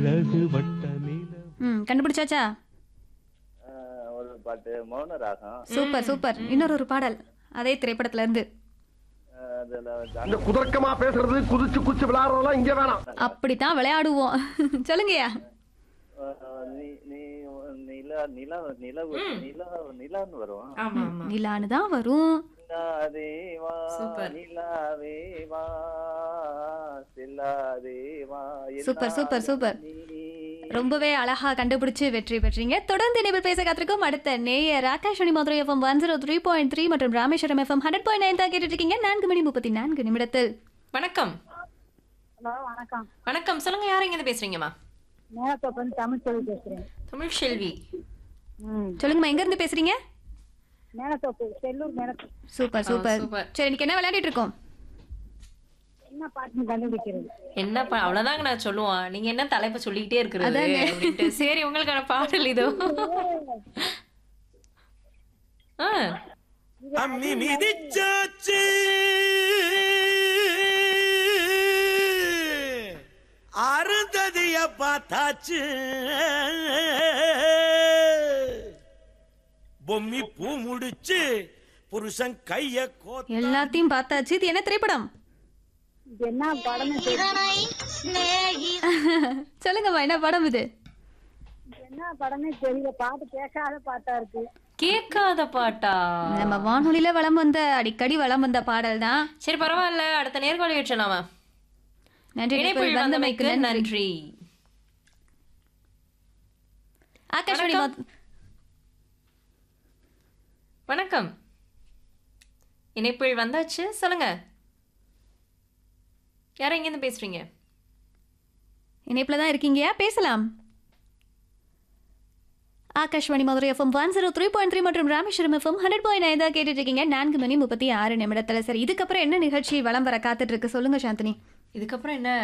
அழகு வட்ட நில ம் கண்டுபிடிச்சாச்சா ஆஹ் ஒரு பாட்டு மௌன ராகம் சூப்பர் சூப்பர் இன்னொரு ஒரு பாடல் அதே திரைப்படத்துல இருந்து ஆஹ் அதுல வந்து இந்த குதர்க்கமா பேசுறது குதிச்சு குதிச்சு விளையாடுறதெல்லாம் இங்க வேணாம் அப்படித்தான் விளையாடுவோம் சொல்லுங்கய்யா ஆஹ் நீ நீ நிலா நிலா நிலவு நிலா நிலான்னு வரும் ஆமா ஆமா நிலான்னு தான் வரும் நிலாதேவா சூப்பர். நிலாவேவா சில்லாதேவா சூப்பர், சூப்பர், சூப்பர். நீ ரொம்பவே அழகா கண்டுபிடிச்சு வெற்றி பெற்றீங்க தொடர்ந்து இணைப்பில் பேச காத்திருக்கும் அடுத்த நேயர் Akashvani Madurai FM one zero three point three மற்றும் Rameswaram FM hundred point nine தான் கேட்டுட்டு இருக்கீங்க நான்கு மணி முப்பத்தி நான்கு நிமிடத்தில் வணக்கம் ஹலோ வணக்கம் வணக்கம் சொல்லுங்க யார் இங்க பேசுறீங்கம்மா மேலத்தோப்பன் தமிழ் சொல்லி பேசுறேன் தமிழ் செல்வி ம் சொல்லுங்கம்மா எங்க இருந்து பேசுறீங்க Melathoppu Sellur Melathoppu super super super. சரி இன்னைக்கு என்ன விளையாடிட்டு இருக்கோம் என்ன பாட்டுன்னு கண்டுபிடிக்கிறது என்ன பா- அவ்வளவுதாங்க நான் சொல்லுவான் நீங்க என்ன தலைப்பு சொல்லிக்கிட்டே இருக்கிறது அதானே. அப்படின்ட்டு சரி உங்களுக்கான பாடல் இதோ ஆ, அம்மி மிதிச்சாச்சு அருந்ததிய பார்த்தாச்சு பொம்மி பூ முடிச்சு புருஷன் கைய கோத்த எல்லாத்தையும் பார்த்தாச்சு இது என்ன திரைப்படம் இது என்ன படம்னு தெரியல சொல்லுங்கம்மா என்ன படம் இது இது என்ன படமே தெரியல பாட்டு கேட்காத பாட்டா இருக்கு கேட்காத பாட்டா நம்ம வானொலியில வலம் வந்த அடிக்கடி வலம் வந்த பாடல் தான் சரி பரவாயில்ல அடுத்த நேர்காணல் ஏற்றலாமா நன்றி இணைப்பில் இணைப்பில் வந்தமைக்கு வந்தமைக்கு நன்றி நன்றி ஆகாஷ்வாணி வணக்கம். மது- வணக்கம் இணைப்பில் வந்தாச்சு சொல்லுங்க யாரும் இங்க இருந்து பேசுறீங்க இணைப்புல தான் இருக்கீங்கயா பேசலாம் Akashvani Madurai FM one zero three point three மற்றும் Rameswaram FM hundred point nine தான் கேட்டுட்டு இருக்கீங்க நான்கு மணி முப்பத்தி ஆறு நிமிடத்துல சரி இதுக்கப்புறம் என்ன நிகழ்ச்சி வலம் வர காத்துட்டு இருக்கு சொல்லுங்க சாந்தினி இதுக்கப்புறம் என்ன